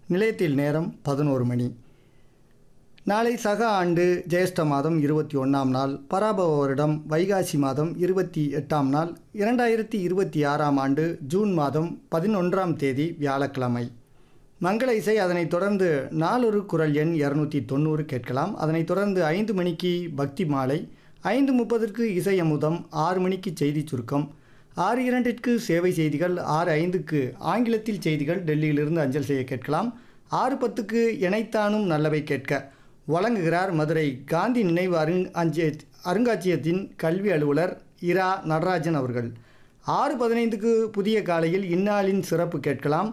நிலையத்தில் நேரம் பதினோரு மணி நாளை சக ஆண்டு ஜெயஷ்ட மாதம் இருபத்தி ஒன்றாம் நாள் பராபவ வருடம் வைகாசி மாதம் இருபத்தி எட்டாம் நாள் இரண்டாயிரத்தி இருபத்தி ஆறாம் ஆண்டு ஜூன் மாதம் பதினொன்றாம் தேதி வியாழக்கிழமை மங்கள இசை அதனைத் தொடர்ந்து நாலொரு குரல் எண் இரநூத்தி தொண்ணூறு கேட்கலாம் அதனைத் தொடர்ந்து ஐந்து மணிக்கு பக்தி மாலை ஐந்து முப்பதற்கு இசை அமுதம் ஆறு மணிக்கு செய்தி சுருக்கம் ஆறு இரண்டிற்கு சேவை செய்திகள் ஆறு ஐந்துக்கு ஆங்கிலத்தில் செய்திகள் டெல்லியிலிருந்து அஞ்சல் செய்ய கேட்கலாம் ஆறு பத்துக்கு இணைத்தானும் நல்லவை கேட்க வழங்குகிறார் மதுரை காந்தி நினைவு அருங் அஞ்ச அருங்காட்சியகத்தின் கல்வி அலுவலர் இரா நடராஜன் அவர்கள் ஆறு பதினைந்துக்கு புதிய காலையில் இந்நாளின் சிறப்பு கேட்கலாம்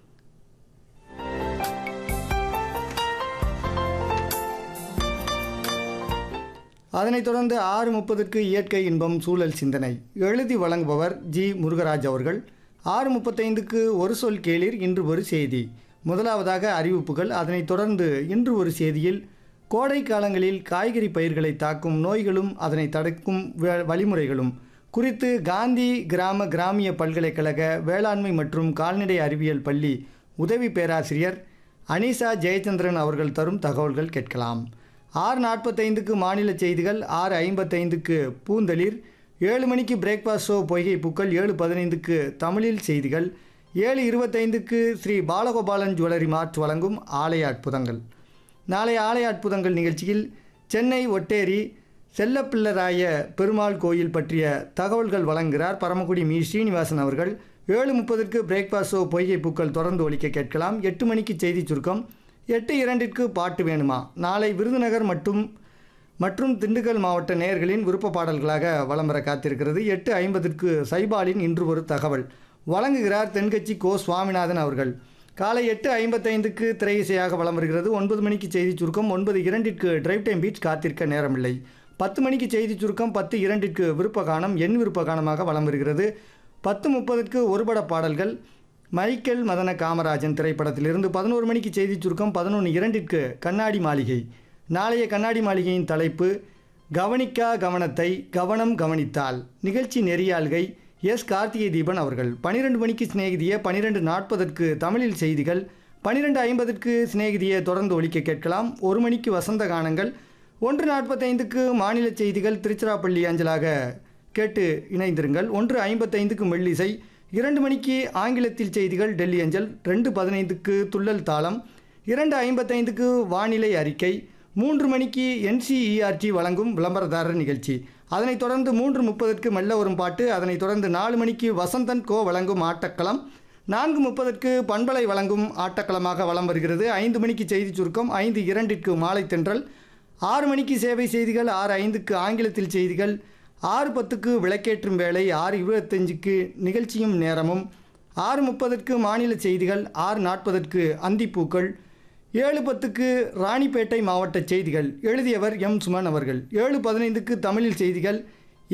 அதனைத் தொடர்ந்து ஆறு முப்பதுக்கு இயற்கை இன்பம் சூழல் சிந்தனை எழுதி வழங்குபவர் ஜி முருகராஜ் அவர்கள் ஆறு முப்பத்தைந்துக்கு ஒரு சொல் கேளிர் இன்று ஒரு செய்தி முதலாவதாக அறிவிப்புகள் அதனைத் தொடர்ந்து இன்று ஒரு செய்தியில் கோடை காலங்களில் காய்கறி பயிர்களை தாக்கும் நோய்களும் அதனை தடுக்கும் வ- வழிமுறைகளும் குறித்து காந்தி கிராம கிராமிய பல்கலைக்கழக வேளாண்மை மற்றும் கால்நடை அறிவியல் பள்ளி உதவி பேராசிரியர் அனிஷா ஜெயச்சந்திரன் அவர்கள் தரும் தகவல்கள் கேட்கலாம் ஆறு நாற்பத்தைந்துக்கு மாநில செய்திகள் ஆறு ஐம்பத்தைந்துக்கு பூந்தளிர் ஏழு மணிக்கு பிரேக்ஃபாஸ்ட் ஷோ பொய்கை பூக்கள் ஏழு பதினைந்துக்கு தமிழில் செய்திகள் ஏழு இருபத்தைந்துக்கு ஸ்ரீ பாலகோபாலன் ஜுவல்லரி மார்ட் வழங்கும் ஆலய அற்புதங்கள் நாளை ஆலய அற்புதங்கள் நிகழ்ச்சியில் சென்னை ஒட்டேரி செல்லப்பிள்ளராய பெருமாள் கோயில் பற்றிய தகவல்கள் வழங்குகிறார் பரமக்குடி மீ ஸ்ரீனிவாசன் அவர்கள் ஏழு முப்பதற்கு பிரேக்ஃபாஸ்ட் ஷோ பொய்கை பூக்கள் தொடர்ந்து ஒலிக்க கேட்கலாம் எட்டு மணிக்கு செய்தி சுருக்கம் எட்டு இரண்டிற்கு பாட்டு வேணுமா நாளை விருதுநகர் மற்றும் மற்றும் திண்டுக்கல் மாவட்ட நேயர்களின் விருப்ப பாடல்களாக வலம் வர காத்திருக்கிறது எட்டு ஐம்பதுக்கு சைபாலின் இன்று ஒரு தகவல் வழங்குகிறார் தென்கட்சி கோ சுவாமிநாதன் அவர்கள் காலை எட்டு ஐம்பத்தைந்துக்கு திரை இசையாக வலம் வருகிறது ஒன்பது மணிக்கு செய்தி சுருக்கம் ஒன்பது இரண்டிற்கு டிரைவ் டைம் பீச் காத்திருக்க நேரமில்லை பத்து மணிக்கு செய்தி சுருக்கம் பத்து இரண்டிற்கு விருப்ப கானம் என் விருப்ப கானமாக வலம் வருகிறது பத்து முப்பதுக்கு ஒருபட பாடல்கள் மைக்கேல் மதன காமராஜன் திரைப்படத்திலிருந்து பதினோரு மணிக்கு செய்தி சுருக்கம் பதினொன்று இரண்டிற்கு கண்ணாடி மாளிகை நாளைய கண்ணாடி மாளிகையின் தலைப்பு கவனிக்கா கவனத்தை கவனம் கவனித்தால் நிகழ்ச்சி நெறியாள்கை எஸ் கார்த்திகை தீபன் அவர்கள் பனிரெண்டு மணிக்கு சிநேகிதிய பனிரெண்டு நாற்பதற்கு தமிழில் செய்திகள் பனிரெண்டு ஐம்பதுக்கு சிநேகிதியை தொடர்ந்து ஒலிக்க கேட்கலாம் ஒரு மணிக்கு வசந்த கானங்கள் ஒன்று நாற்பத்தைந்துக்கு மாநில செய்திகள் திருச்சிராப்பள்ளி அஞ்சலாக கேட்டு இணைந்திருங்கள் ஒன்று ஐம்பத்தைந்துக்கு மெல்லிசை இரண்டு மணிக்கு ஆங்கிலத்தில் செய்திகள் டெல்லி அஞ்சல் ரெண்டு பதினைந்துக்கு துள்ளல் தாளம் இரண்டு ஐம்பத்தைந்துக்கு வானிலை அறிக்கை மூன்று மணிக்கு என்சிஇஆர்டி வழங்கும் விளம்பரதாரர் நிகழ்ச்சி அதனைத் தொடர்ந்து மூன்று முப்பதற்கு மெல்ல வரும் பாட்டு அதனைத் தொடர்ந்து நாலு மணிக்கு வசந்தன் கோ வழங்கும் ஆட்டக்களம் நான்கு முப்பதற்கு பண்பலை வழங்கும் ஆட்டக்களமாக வலம் வருகிறது ஐந்து மணிக்கு செய்தி சுருக்கம் ஐந்து இரண்டிற்கு மாலை தென்றல் ஆறு மணிக்கு சேவை செய்திகள் ஆறு ஐந்துக்கு ஆங்கிலத்தில் செய்திகள் ஆறு பத்துக்கு விளக்கேற்றும் வேலை ஆறு இருபத்தஞ்சுக்கு நிகழ்ச்சியும் நேரமும் ஆறு முப்பதற்கு மாநில செய்திகள் ஆறு நாற்பதற்கு அந்திப்பூக்கள் ஏழு பத்துக்கு ராணிப்பேட்டை மாவட்ட செய்திகள் எழுதியவர் எம் சுமன் அவர்கள் ஏழு பதினைந்துக்கு தமிழில் செய்திகள்